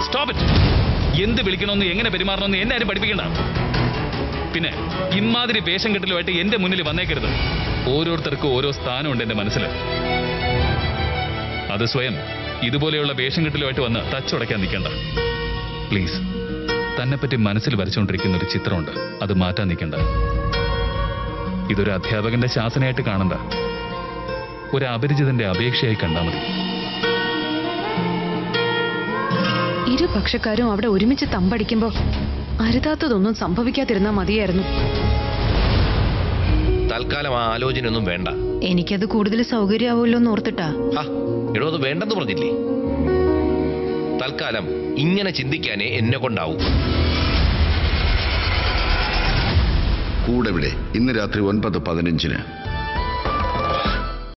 stop it എന്ത് വിളിക്കണമെന്ന് എങ്ങനെ പെരുമാറണമെന്ന് എന്നെ ആരും പഠിപ്പിക്കണ്ട പിന്നെ ഇമാതിരി വേഷം കെട്ടലുമായിട്ട് എന്റെ മുന്നിൽ വന്നേക്കരുത് ഓരോരുത്തർക്കും ഓരോ സ്ഥാനമുണ്ട് എന്റെ മനസ്സിൽ അത് സ്വയം ഇതുപോലെയുള്ള വേഷം കെട്ടലുമായിട്ട് വന്ന് തച്ചുടയ്ക്കാൻ നിൽക്കണ്ട പ്ലീസ് തന്നെപ്പറ്റി മനസ്സിൽ വരച്ചുകൊണ്ടിരിക്കുന്ന ഒരു ചിത്രമുണ്ട് അത് മാറ്റാൻ നിൽക്കണ്ട ഇതൊരു അധ്യാപകന്റെ ശാസനയായിട്ട് കാണണ്ട ഒരു അപരിചിതന്റെ അപേക്ഷയായി കണ്ടാൽ മതി ഇരു പക്ഷക്കാരും അവിടെ ഒരുമിച്ച് തമ്പടിക്കുമ്പോ അരുതാത്തതൊന്നും സംഭവിക്കാതിരുന്നാ മതിയായിരുന്നു തൽക്കാലം ആ ആലോചനയൊന്നും വേണ്ട എനിക്കത് കൂടുതൽ സൗകര്യമാവുമല്ലോ എന്ന് ഓർത്തിട്ടാ ഹാ എടോ അത് വേണ്ടെന്ന് പറഞ്ഞില്ലേ തൽക്കാലം ഇങ്ങനെ ചിന്തിക്കാനേ എന്നെ കൊണ്ടാവൂ കൂടെ ഇവിടെ ഇന്ന് രാത്രി ഒൻപത് പതിനഞ്ചിന്